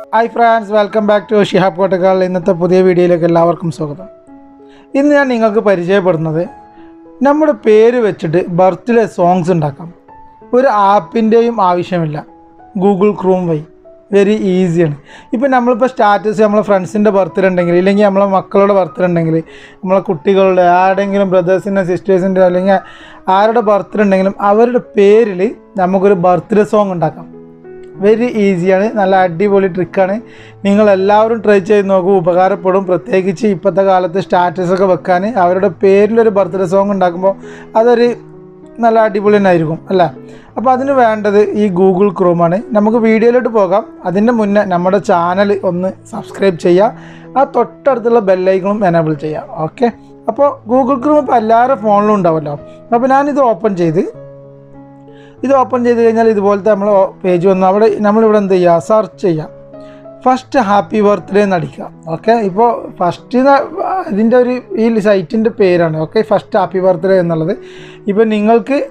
hi friends welcome back to Shihab Kottakkal ഇന്നത്തെ പുതിയ വീഡിയോയിലേക്ക് എല്ലാവർക്കും സ്വാഗതം ഇന്ന് ഞാൻ നിങ്ങൾക്ക് പരിചയപ്പെടുന്നത് നമ്മുടെ പേര് വെച്ചിട്ട് ബർത്ത്ഡേ സോങ്സ് ഉണ്ടാക്കാം ഒരു ആപ്പിൻ്റെയും ആവശ്യമില്ല ഗൂഗിൾ ക്രോം വഴി വെരി ഈസിയാണ് ഇപ്പം നമ്മളിപ്പോൾ സ്റ്റാറ്റസ് നമ്മളെ ഫ്രണ്ട്സിൻ്റെ ബർത്ത്ഡേ ഉണ്ടെങ്കിൽ ഇല്ലെങ്കിൽ നമ്മളെ മക്കളുടെ ബർത്ത്ഡേ ഉണ്ടെങ്കിൽ നമ്മളെ കുട്ടികളുടെ ആരുടെങ്കിലും ബ്രദേഴ്സിൻ്റെ സിസ്റ്റേഴ്സിൻ്റെ അല്ലെങ്കിൽ ആരുടെ ബർത്ത്ഡേ ഉണ്ടെങ്കിലും അവരുടെ പേരിൽ നമുക്കൊരു ബർത്ത്ഡേ സോങ് ഉണ്ടാക്കാം വെരി ഈസിയാണ് നല്ല അടിപൊളി ട്രിക്കാണ് നിങ്ങൾ എല്ലാവരും ട്രൈ ചെയ്ത് നോക്കൂ ഉപകാരപ്പെടും പ്രത്യേകിച്ച് ഇപ്പോഴത്തെ കാലത്ത് സ്റ്റാറ്റസ് ഒക്കെ വെക്കാൻ അവരുടെ പേരിലൊരു ബർത്ത്ഡേ സോങ് ഉണ്ടാക്കുമ്പോൾ അതൊരു നല്ല അടിപൊളി തന്നെ ആയിരിക്കും അല്ലേ അപ്പോൾ അതിന് വേണ്ടത് ഈ ഗൂഗിൾ ക്രോമാണ് നമുക്ക് വീഡിയോയിലോട്ട് പോകാം അതിൻ്റെ മുന്നേ നമ്മുടെ ചാനൽ ഒന്ന് സബ്സ്ക്രൈബ് ചെയ്യുക ആ തൊട്ടടുത്തുള്ള ബെല്ലൈക്കണും എനേബിൾ ചെയ്യുക ഓക്കെ അപ്പോൾ ഗൂഗിൾ ക്രോം ഇപ്പോൾ എല്ലാവരുടെ ഫോണിലും ഉണ്ടാവുമല്ലോ അപ്പോൾ ഞാനിത് ഓപ്പൺ ചെയ്ത് ഇത് ഓപ്പൺ ചെയ്ത് കഴിഞ്ഞാൽ ഇതുപോലത്തെ നമ്മൾ പേജ് വന്നു അവിടെ നമ്മളിവിടെ എന്ത് ചെയ്യുക സെർച്ച് ചെയ്യാം ഫസ്റ്റ് ഹാപ്പി ബർത്ത്ഡേ എന്ന് അടിക്കുക ഓക്കെ ഇപ്പോൾ ഫസ്റ്റ് ഇതിൻ്റെ ഒരു ഈ സൈറ്റിൻ്റെ പേരാണ് ഓക്കെ ഫസ്റ്റ് ഹാപ്പി ബർത്ത്ഡേ എന്നുള്ളത് ഇപ്പോൾ നിങ്ങൾക്ക്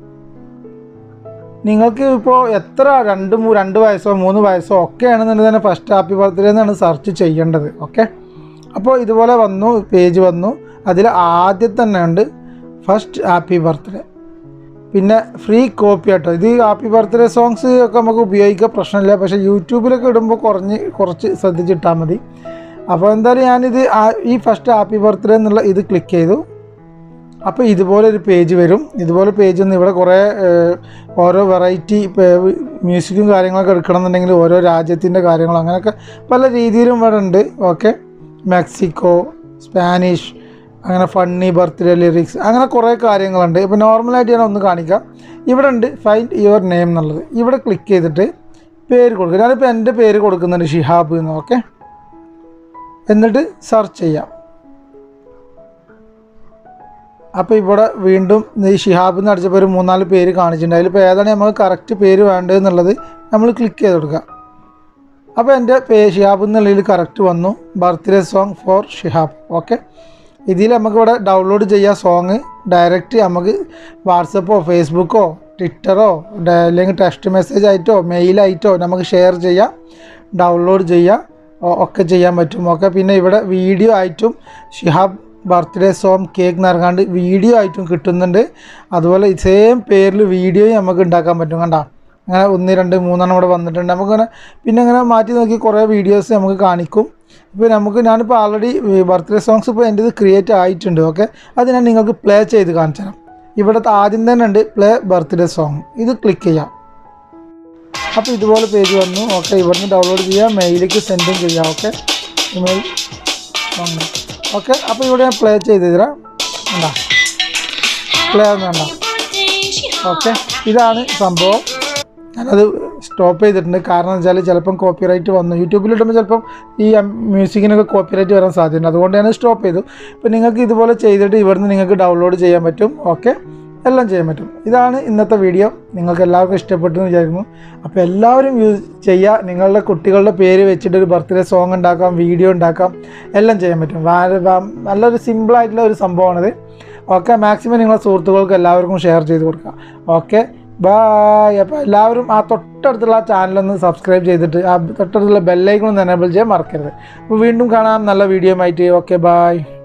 നിങ്ങൾക്ക് ഇപ്പോൾ എത്ര രണ്ട് മൂ രണ്ട് വയസ്സോ മൂന്ന് വയസ്സോ ഒക്കെ ആണെന്നുണ്ടെങ്കിൽ തന്നെ ഫസ്റ്റ് ഹാപ്പി ബർത്ത്ഡേ എന്നാണ് സെർച്ച് ചെയ്യേണ്ടത് ഓക്കെ അപ്പോൾ ഇതുപോലെ വന്നു പേജ് വന്നു അതിൽ ആദ്യത്തെ തന്നെ ഉണ്ട് ഫസ്റ്റ് ഹാപ്പി ബർത്ത്ഡേ പിന്നെ ഫ്രീ കോപ്പി ആട്ടോ ഇത് ഹാപ്പി ബർത്ത്ഡേ സോങ്സ് ഒക്കെ നമുക്ക് ഉപയോഗിക്കാൻ പ്രശ്നമില്ല പക്ഷേ യൂട്യൂബിലൊക്കെ ഇടുമ്പോൾ കുറഞ്ഞ് കുറച്ച് ശ്രദ്ധിച്ചിട്ടാൽ മതി അപ്പോൾ എന്തായാലും ഞാനിത് ആ- ഈ ഫസ്റ്റ് ഹാപ്പി ബർത്ത്ഡേ എന്നുള്ള ഇത് ക്ലിക്ക് ചെയ്തു അപ്പോൾ ഇതുപോലെ ഒരു പേജ് വരും ഇതുപോലെ പേജ് ഒന്ന് ഇവിടെ കുറേ ഏഹ്, ഓരോ വെറൈറ്റി മ്യൂസിക്കും കാര്യങ്ങളൊക്കെ എടുക്കണമെന്നുണ്ടെങ്കിൽ ഓരോ രാജ്യത്തിൻ്റെ കാര്യങ്ങൾ അങ്ങനെയൊക്കെ പല രീതിയിലും ഇവിടെ ഉണ്ട് ഓക്കെ മെക്സിക്കോ സ്പാനിഷ് അങ്ങനെ ഫണ്ണി ബർത്ത്ഡേ ലിറിക്സ് അങ്ങനെ കുറേ കാര്യങ്ങളുണ്ട് ഇപ്പോൾ നോർമലായിട്ട് ഞാൻ ഒന്ന് കാണിക്കാം ഇവിടെ ഉണ്ട് ഫൈൻഡ് യുവർ നെയിം എന്നുള്ളത് ഇവിടെ ക്ലിക്ക് ചെയ്തിട്ട് പേര് കൊടുക്കുക ഞാനിപ്പോൾ എൻ്റെ പേര് കൊടുക്കുന്നുണ്ട് ഷിഹാബ് എന്ന് ഓക്കെ എന്നിട്ട് സെർച്ച് ചെയ്യാം അപ്പോൾ ഇവിടെ വീണ്ടും ഈ ഷിഹാബ് എന്ന് അടിച്ചപ്പോൾ ഒരു മൂന്നാല് പേര് കാണിച്ചിട്ടുണ്ട് അതിലിപ്പോൾ ഏതാണ് നമുക്ക് കറക്റ്റ് പേര് വേണ്ടതെന്നുള്ളത് നമ്മൾ ക്ലിക്ക് ചെയ്ത് കൊടുക്കുക അപ്പോൾ എൻ്റെ പേ ഷിഹാബ് എന്നുള്ളതിൽ കറക്റ്റ് വന്നു birthday song for Shihab okay ഇതിൽ നമുക്ക് ഇവിടെ ഡൗൺലോഡ് ചെയ്യാം സോങ് ഡയറക്റ്റ് നമുക്ക് വാട്സപ്പോ ഫേസ്ബുക്കോ ട്വിറ്ററോ ഡ- അല്ലെങ്കിൽ ടെക്സ്റ്റ് മെസ്സേജ് ആയിട്ടോ മെയിലായിട്ടോ നമുക്ക് ഷെയർ ചെയ്യാം ഡൗൺലോഡ് ചെയ്യാം ഒ- ഒക്കെ ചെയ്യാൻ പറ്റും ഓക്കെ പിന്നെ ഇവിടെ വീഡിയോ ആയിട്ടും ഷിഹാബ് ബർത്ത്ഡേ സോങ് കേക്ക് നിറങ്ങാണ്ട് വീഡിയോ ആയിട്ടും കിട്ടുന്നുണ്ട് അതുപോലെ സെയിം പേരിൽ വീഡിയോയും നമുക്ക് ഉണ്ടാക്കാൻ പറ്റും കണ്ട അങ്ങനെ ഒന്ന് രണ്ട് മൂന്നെണ്ണം ഇവിടെ വന്നിട്ടുണ്ട് നമുക്കിങ്ങനെ പിന്നെ ഇങ്ങനെ മാറ്റി നോക്കി കുറേ വീഡിയോസ് നമുക്ക് കാണിക്കും ഇപ്പോൾ നമുക്ക് ഞാനിപ്പോൾ ആൾറെഡി ബർത്ത്ഡേ സോങ്സ് ഇപ്പോൾ എൻ്റെ ഇത് ക്രിയേറ്റ് ആയിട്ടുണ്ട് ഓക്കെ അത് ഞാൻ നിങ്ങൾക്ക് പ്ലേ ചെയ്ത് കാണിച്ചു തരാം ഇവിടുത്തെ ആദ്യം തന്നെ ഉണ്ട് പ്ലേ ബർത്ത്ഡേ സോങ് ഇത് ക്ലിക്ക് ചെയ്യാം അപ്പോൾ ഇതുപോലെ പേജ് വന്നു ഓക്കെ ഇവിടുന്ന് ഡൗൺലോഡ് ചെയ്യാം മെയിലേക്ക് സെൻഡും ചെയ്യാം ഓക്കെ ഇമെയിൽ വന്നു ഓക്കെ അപ്പോൾ ഇവിടെ ഞാൻ പ്ലേ ചെയ്ത് തരാം എന്താ പ്ലേ ഒന്നും വേണ്ട ഓക്കെ ഇതാണ് സംഭവം ഞാനത് സ്റ്റോപ്പ് ചെയ്തിട്ടുണ്ട് കാരണം എന്ന് വെച്ചാൽ ചിലപ്പം കോപ്പിറൈറ്റ് വന്നു യൂട്യൂബിലിടുമ്പോൾ ചിലപ്പം ഈ മ്യൂസിക്കിനൊക്കെ കോപ്പിറൈറ്റ് വരാൻ സാധ്യതയുണ്ട് അതുകൊണ്ട് ഞാൻ സ്റ്റോപ്പ് ചെയ്തു ഇപ്പം നിങ്ങൾക്ക് ഇതുപോലെ ചെയ്തിട്ട് ഇവിടുന്ന് നിങ്ങൾക്ക് ഡൗൺലോഡ് ചെയ്യാൻ പറ്റും ഓക്കെ എല്ലാം ചെയ്യാൻ പറ്റും ഇതാണ് ഇന്നത്തെ വീഡിയോ നിങ്ങൾക്ക് എല്ലാവർക്കും ഇഷ്ടപ്പെട്ടു എന്ന് വിചാരിക്കുന്നു അപ്പോൾ എല്ലാവരും യൂസ് ചെയ്യുക നിങ്ങളുടെ കുട്ടികളുടെ പേര് വെച്ചിട്ട് ഒരു ബർത്ത്ഡേ സോങ് ഉണ്ടാക്കാം വീഡിയോ ഉണ്ടാക്കാം എല്ലാം ചെയ്യാൻ പറ്റും വാ- വാ- നല്ലൊരു സിമ്പിളായിട്ടുള്ള ഒരു സംഭവമാണിത് ഓക്കെ മാക്സിമം നിങ്ങളെ സുഹൃത്തുക്കൾക്ക് എല്ലാവർക്കും ഷെയർ ചെയ്ത് കൊടുക്കുക ഓക്കെ ബായ് അപ്പോൾ എല്ലാവരും ആ തൊട്ടടുത്തുള്ള ആ ചാനലൊന്ന് സബ്സ്ക്രൈബ് ചെയ്തിട്ട് ആ തൊട്ടടുത്തുള്ള ബെല്ലൈക്കണം എനേബിൾ ചെയ്യാൻ മറക്കരുത് അപ്പോൾ വീണ്ടും കാണാം നല്ല വീഡിയോ ആയിട്ട് ഓക്കെ ബായ്